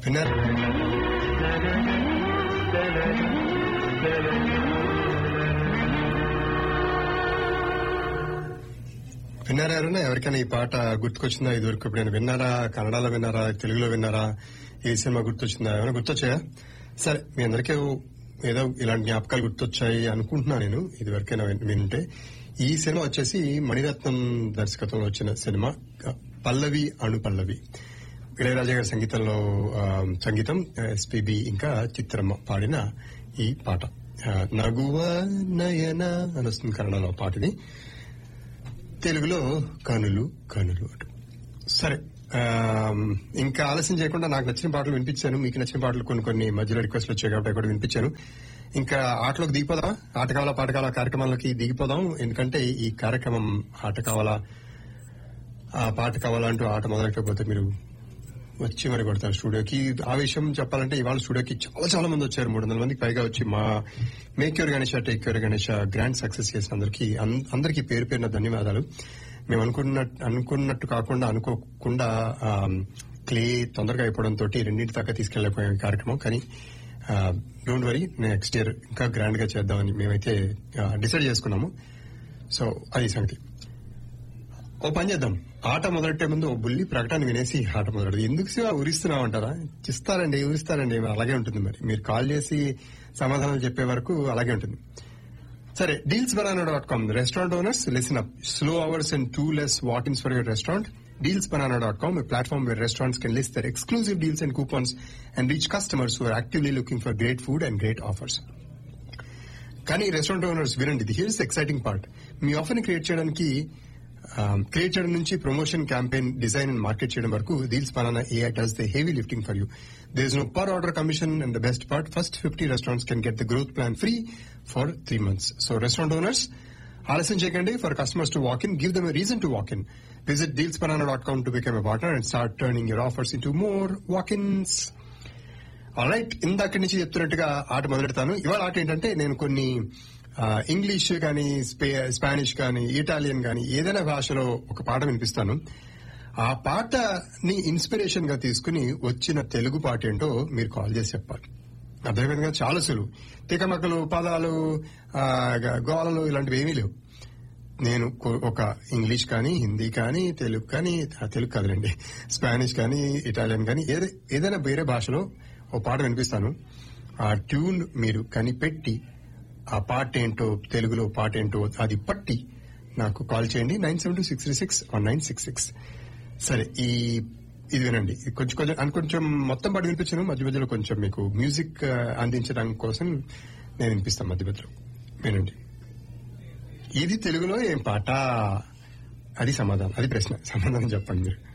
విన్నారు విన్నారా ఎవరైనా ఎవరికైనా ఈ పాట గుర్తుకొచ్చిందా ఇదివరకు ఎప్పుడైనా విన్నారా కన్నడలో విన్నారా తెలుగులో విన్నారా ఏ సినిమా గుర్తొచ్చిందా ఏమైనా గుర్తొచ్చాయా సరే మీ అందరికీ ఏదో ఇలాంటి జ్ఞాపకాలు గుర్తొచ్చాయి అనుకుంటున్నా నేను ఇదివరకైనా విన్- వింటే ఈ సినిమా వచ్చేసి మణిరత్నం దర్శకత్వంలో వచ్చిన సినిమా పల్లవి అణు పల్లవి ఇళయరాజా గారి సంగీతంలో ఆ, సంగీతం ఎస్పీబి ఇంకా చిత్రమ్మ పాడిన ఈ పాట ఆ, నగువ నయన అని వస్తుంది కన్నడలో పాటని తెలుగులో కనులు కనులు అటు సరే ఆమ్, ఇంకా ఆలస్యం చేయకుండా నాకు నచ్చిన పాటలు వినిపించాను మీకు నచ్చిన పాటలు కొన్ని కొన్ని మధ్యలో రిక్వెస్ట్లు వచ్చాయి కాబట్టి అవి కూడా వినిపించాను ఇంకా ఆటలోకి దిగిపోదాం ఆట కావాలా పాట కావాలా కార్యక్రమాలకి దిగిపోదాం ఎందుకంటే ఈ కార్యక్రమం ఆట కావాలా ఆ పాట కావాలా అంటూ ఆట మొదలెట్టకపోతే మీరు వచ్చి మరి కొడతారు స్టూడియోకి ఆ విషయం చెప్పాలంటే ఇవాళ స్టూడియోకి చాలా చాలా మంది వచ్చారు మూడు వందల మందికి పైగా వచ్చి మా make your Ganesha take your Ganesha grand success చేసిన అందరికీ అన్- అందరికీ పేరు పేరున ధన్యవాదాలు మేము అనుకున్నట్టు అనుకున్నట్టు కాకుండా అనుకోకుండా క్లే తొందరగా అయిపోవడంతో రెండింటి దాకా తీసుకెళ్లిపోయాం ఈ కార్యక్రమం కానీ డోంట్ వరీ నెక్స్ట్ ఇయర్ ఇంకా గ్రాండ్ గా చేద్దామని మేమైతే డిసైడ్ చేసుకున్నాము సో అది సంగతి ఓ పని చేద్దాం ఆట మొదలెట్టే ముందు ఓ బుల్లి ప్రకటన వినేసి ఆట మొదలెడదు ఎందుకు శివ ఊరిస్తున్నావు అంటారా ఇస్తారండి ఊరిస్తారండి అలాగే ఉంటుంది మరి మీరు కాల్ చేసి సమాధానం చెప్పే వరకు అలాగే ఉంటుంది సరే deals banana dot com restaurant owners listen up slow hours and too less walk ins for your restaurant deals banana dot com a platform where restaurants can list their exclusive deals and coupons and reach customers who are actively looking for great food and great offers. కానీ restaurant owners వినండి here's exciting part మీ offer ని create చేయడానికి create చేయడం నుంచి promotion campaign design and market చేయడం వరకు deals banana AI does the heavy lifting for you there is no per order commission and the best part first fifty restaurants can get the growth plan free for three months so restaurant owners ఆలస్యం చేయకండి for customers to walk in give them reason to walk in visit deals banana dot com to become a partner and start turning your offers into more walk ins right ఇందాక నుంచి చెప్తున్నట్టుగా ఆట మొదలెడతాను ఇవాళ ఆట ఏంటంటే నేను కొన్ని ఆ, ఇంగ్లీష్ కానీ స్పే- స్పానిష్ కానీ ఇటాలియన్ కానీ ఏదైనా భాషలో ఒక పాట వినిపిస్తాను ఆ పాటని ఇన్స్పిరేషన్ గా తీసుకుని వచ్చిన తెలుగు పాట ఏంటో మీరు కాల్ చేసి చెప్పాలి అదేవిధంగా చాలా సులువు తికమకలు పదాలు ఆ, గ- గోలలు ఇలాంటివి ఏమీ లేవు నేను కొ- ఒక ఇంగ్లీష్ కానీ హిందీ కానీ తెలుగు కానీ ఆ, తెలుగు కాదులేండి స్పానిష్ కానీ ఇటాలియన్ కానీ ఏదే- ఏదైనా వేరే భాషలో ఓ పాట వినిపిస్తాను ఆ ట్యూన్ మీరు కనిపెట్టి ఆ పాట ఏంటో తెలుగులో పాట ఏంటో అది పట్టి నాకు కాల్ చేయండి nine seven two six three six one nine six six సరే ఈ ఇది వినండి ఇది కొంచెం కొంచెం అని కొంచెం మొత్తం పాట వినిపించాను మధ్య మధ్యలో కొంచెం మీకు మ్యూజిక్ ఆ, అందించడానికి కోసం నేను వినిపిస్తాను మధ్య మధ్యలో వినండి ఇది తెలుగులో ఏం పాట అది సమాధానం అది ప్రశ్న సమాధానం చెప్పండి మీరు